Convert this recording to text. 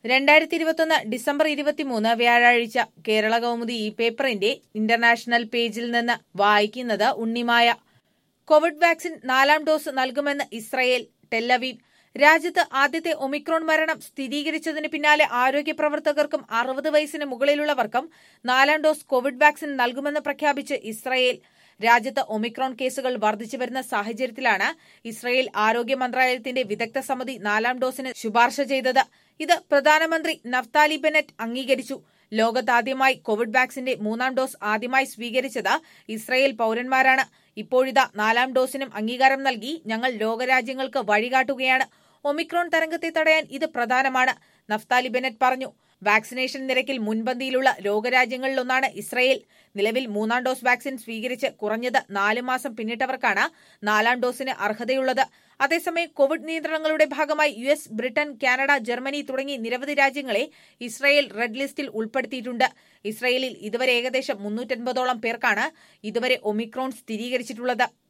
രണ്ടായിരത്തി ഇരുപത്തൊന്ന് ഡിസംബർ ഇരുപത്തിമൂന്ന് വ്യാഴാഴ്ച കേരള കൗമുദി ഈ പേപ്പറിന്റെ ഇന്റർനാഷണൽ പേജിൽ നിന്ന് വായിക്കുന്നത് ഉണ്ണിമായ കോവിഡ് വാക്സിൻ നാലാം ഡോസ് നൽകുമെന്ന് ഇസ്രയേൽ ടെല്ലവീവ് രാജ്യത്ത് ആദ്യത്തെ ഒമിക്രോൺ മരണം സ്ഥിരീകരിച്ചതിന് പിന്നാലെ ആരോഗ്യ പ്രവർത്തകർക്കും അറുപത് വയസ്സിന് മുകളിലുള്ളവർക്കും നാലാം ഡോസ് കോവിഡ് വാക്സിൻ നൽകുമെന്ന് പ്രഖ്യാപിച്ച് ഇസ്രയേൽ രാജ്യത്ത് ഒമിക്രോൺ കേസുകൾ വർദ്ധിച്ചു വരുന്ന സാഹചര്യത്തിലാണ് ഇസ്രയേൽ ആരോഗ്യ മന്ത്രാലയത്തിന്റെ വിദഗ്ധ സമിതി നാലാം ഡോസിന് ശുപാർശ ചെയ്തത് ഇത് പ്രധാനമന്ത്രി നഫ്താലി ബെനറ്റ് അംഗീകരിച്ചു ലോകത്താദ്യമായി കോവിഡ് വാക്സിന്റെ മൂന്നാം ഡോസ് ആദ്യമായി സ്വീകരിച്ചത് ഇസ്രയേൽ പൌരന്മാരാണ് ഇപ്പോഴിതാ നാലാം ഡോസിനും അംഗീകാരം നൽകി ഞങ്ങൾ ലോകരാജ്യങ്ങൾക്ക് വഴികാട്ടുകയാണ് ഒമിക്രോൺ തരംഗത്തെ തടയാൻ ഇത് പ്രധാനമാണ് നഫ്താലി ബെനറ്റ് പറഞ്ഞു വാക്സിനേഷൻ നിരക്കിൽ മുൻപന്തിയിലുള്ള ലോകരാജ്യങ്ങളിലൊന്നാണ് ഇസ്രയേൽ നിലവിൽ മൂന്നാം ഡോസ് വാക്സിൻ സ്വീകരിച്ച് കുറഞ്ഞത് നാല് മാസം പിന്നിട്ടവർക്കാണ് നാലാം ഡോസിന് അർഹതയുള്ളത് അതേസമയം കോവിഡ് നിയന്ത്രണങ്ങളുടെ ഭാഗമായി U S Britain Canada Germany തുടങ്ങി നിരവധി രാജ്യങ്ങളെ ഇസ്രയേൽ റെഡ് ലിസ്റ്റിൽ ഉൾപ്പെടുത്തിയിട്ടുണ്ട് ഇസ്രയേലിൽ ഇതുവരെ ഏകദേശം മുന്നൂറ്റൻപതോളം പേർക്കാണ് ഇതുവരെ ഒമിക്രോൺ സ്ഥിരീകരിച്ചിട്ടുള്ളത്